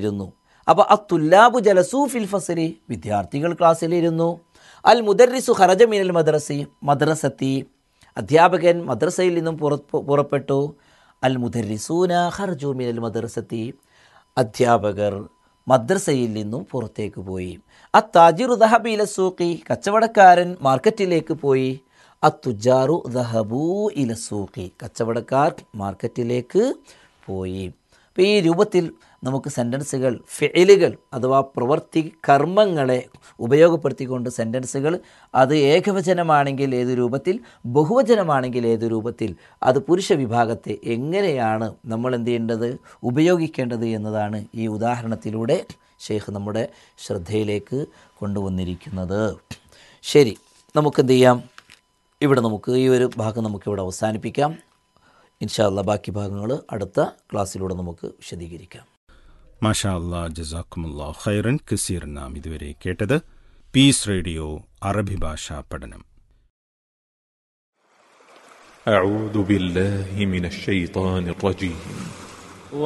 ക്ലാസ്സിലിരുന്നു അപ്പോൾ അത്തുല്ലാബു ജലസൂ ഫിൽ ഫസലി വിദ്യാർത്ഥികൾ ക്ലാസ്സിലിരുന്നു അൽ മുദർരിസു ഖറജ മിനൽ മദ്രസി മദ്രസത്തി അധ്യാപകൻ മദ്രസയിൽ നിന്നും പുറ- പുറപ്പെട്ടു അൽ മുദർരിസൂന ഖർജു മിനൽ മദ്രസത്തി അധ്യാപകർ മദ്രസയിൽ നിന്നും പുറത്തേക്ക് പോയി അത്താജിറു ദഹബി ഇല സൂഖി കച്ചവടക്കാരൻ മാർക്കറ്റിലേക്ക് പോയി അത്തുജാറു ദഹബൂ ഇല സൂഖി കച്ചവടക്കാർ മാർക്കറ്റിലേക്ക് പോയി അപ്പോൾ ഈ രൂപത്തിൽ നമുക്ക് സെൻറ്റൻസുകൾ ഫെയിലുകൾ അഥവാ പ്രവർത്തി കർമ്മങ്ങളെ ഉപയോഗപ്പെടുത്തിക്കൊണ്ട് സെൻറ്റൻസുകൾ അത് ഏകവചനമാണെങ്കിൽ ഏത് രൂപത്തിൽ ബഹുവചനമാണെങ്കിൽ ഏത് രൂപത്തിൽ അത് പുരുഷ വിഭാഗത്തെ എങ്ങനെയാണ് നമ്മൾ എന്ത് ചെയ്യേണ്ടത് ഉപയോഗിക്കേണ്ടത് എന്നതാണ് ഈ ഉദാഹരണത്തിലൂടെ ഷെയ്ഖ് നമ്മുടെ ശ്രദ്ധയിലേക്ക് കൊണ്ടുവന്നിരിക്കുന്നത് ശരി നമുക്കെന്ത് ചെയ്യാം ഇവിടെ നമുക്ക് ഈ ഒരു ഭാഗം നമുക്കിവിടെ അവസാനിപ്പിക്കാം ഇൻഷാല്ല ബാക്കി ഭാഗങ്ങൾ അടുത്ത ക്ലാസ്സിലൂടെ നമുക്ക് വിശദീകരിക്കാം മാഷാ അല്ലാ ജസാക്കുമുല്ലാ ഖൈറൻ കസീർ നാം ഇതുവരെ കേട്ടത് പീസ് റേഡിയോ അറബി ഭാഷാ പഠനം أعوذ بالله من الشيطان الرجيم